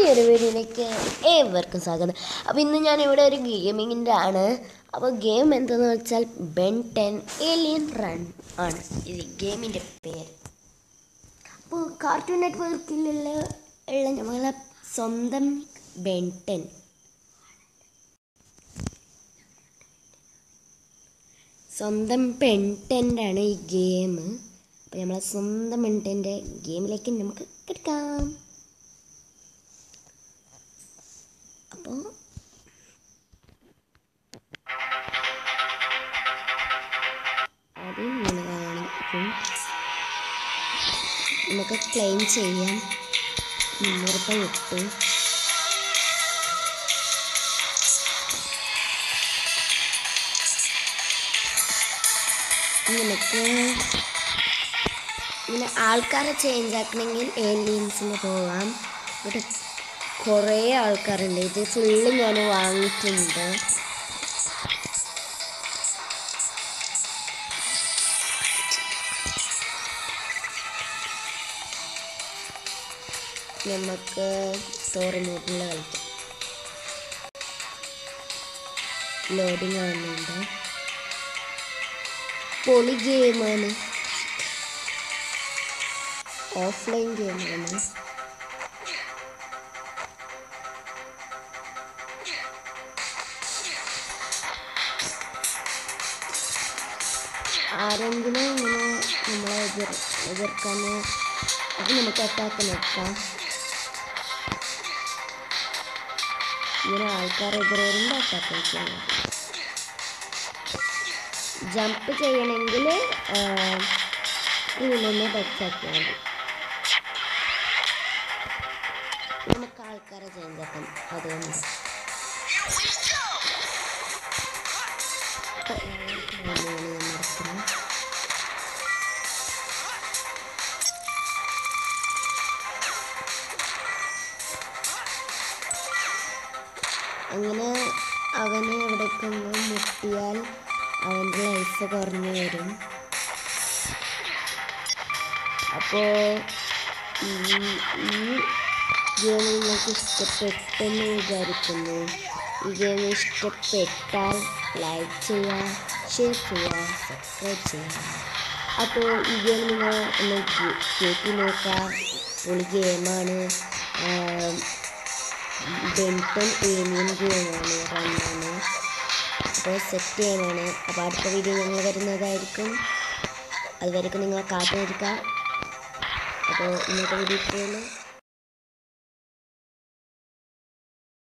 പുതിയൊരു വീഡിയോയിലേക്ക് ഏവർക്കും സ്വാഗതം അപ്പോൾ ഇന്ന് ഞാൻ ഇവിടെ ഒരു ഗെയിമിങ്ങിൻ്റെ ആണ് അപ്പോൾ ഗെയിം എന്തെന്ന് വെച്ചാൽ ബെൻ ടെൻ ഏലിയൻ റൺ ആണ് ഇത് ഗെയിമിൻ്റെ പേര് അപ്പോൾ കാർട്ടൂൺ നെറ്റ്വർക്കിലുള്ള ഉള്ള നമ്മളെ സ്വന്തം ബെൻ ടെൻ സ്വന്തം പെൻടെൻ്റാണ് ഈ ഗെയിം അപ്പോൾ നമ്മളെ സ്വന്തം പെൻടെൻ്റെ ഗെയിമിലേക്ക് നമുക്ക് കിടക്കാം അപ്പോൾ ആദ്യം ഇങ്ങനെ കാണിക്കും നമുക്ക് ക്ലെയിം ചെയ്യാം മുന്നൂറ് രൂപ ഇട്ടു നമുക്ക് ഇങ്ങനെ ആൾക്കാരെ ചേഞ്ച് ആക്കണമെങ്കിൽ ഏലിയൻസിന് പോകാം ഇവിടെ കുറേ ആൾക്കാരുണ്ട് ഇത് ഫുള്ള് ഞാൻ വാങ്ങിയിട്ടുണ്ട് നമുക്ക് സ്റ്റോറി മോഡിൽ കളിക്കാം ലോഡിങ് ആവുന്നുണ്ട് പൊളി ഗെയിമാണ് ഓഫ്ലൈൻ ഗെയിമാണ് ആരെങ്കിലും ഇങ്ങനെ നമ്മളെ എതിർ എതിർക്കാൻ അത് നമുക്ക് അറ്റാക്ക് നിൽക്കാം ഇങ്ങനെ ആൾക്കാർ എതിർ വരുമ്പോൾ അറ്റാക്ക് ചെയ്യണം ജമ്പ് ചെയ്യണമെങ്കിൽ ഇതിൽ നിന്ന് ടച്ചാക്കിയാൽ മതി നമുക്ക് ആൾക്കാരെ ചേഞ്ച് ആക്കാം അതുകൊണ്ട് നടക്കുന്നത് അങ്ങനെ അവന് എവിടേക്കൊന്ന് മുട്ടിയാൽ അവൻ്റെ ലൈഫ് കുറഞ്ഞു വരും അപ്പോൾ ഈ ഈ ഗെയിം നിങ്ങൾക്ക് ഇഷ്ടപ്പെട്ടെന്ന് വിചാരിക്കുന്നു ഈ ഗെയിം ഇഷ്ടപ്പെട്ടാൽ ലൈക്ക് ചെയ്യുക ഷെയർ ചെയ്യുക സബ്സ്ക്രൈബ് ചെയ്യുക അപ്പോൾ ഈ ഗെയിം നിങ്ങൾ ഒന്ന് കേട്ടി നോക്കുക പൊളി ഗെയിമാണ് ബെൻട്ടൺ ഏലിയൻ ഗെയിമാണ് റണ്ണാണ് അപ്പോൾ സെറ്റ് ഗെയിമാണ് അപ്പോൾ അടുത്ത വീഡിയോ ഞങ്ങൾ വരുന്നതായിരിക്കും അതുവരെയൊക്കെ നിങ്ങൾ കാത്തിരിക്കുക അപ്പോൾ ഇന്നത്തെ വീഡിയോ ഇത്രയുള്ളൂ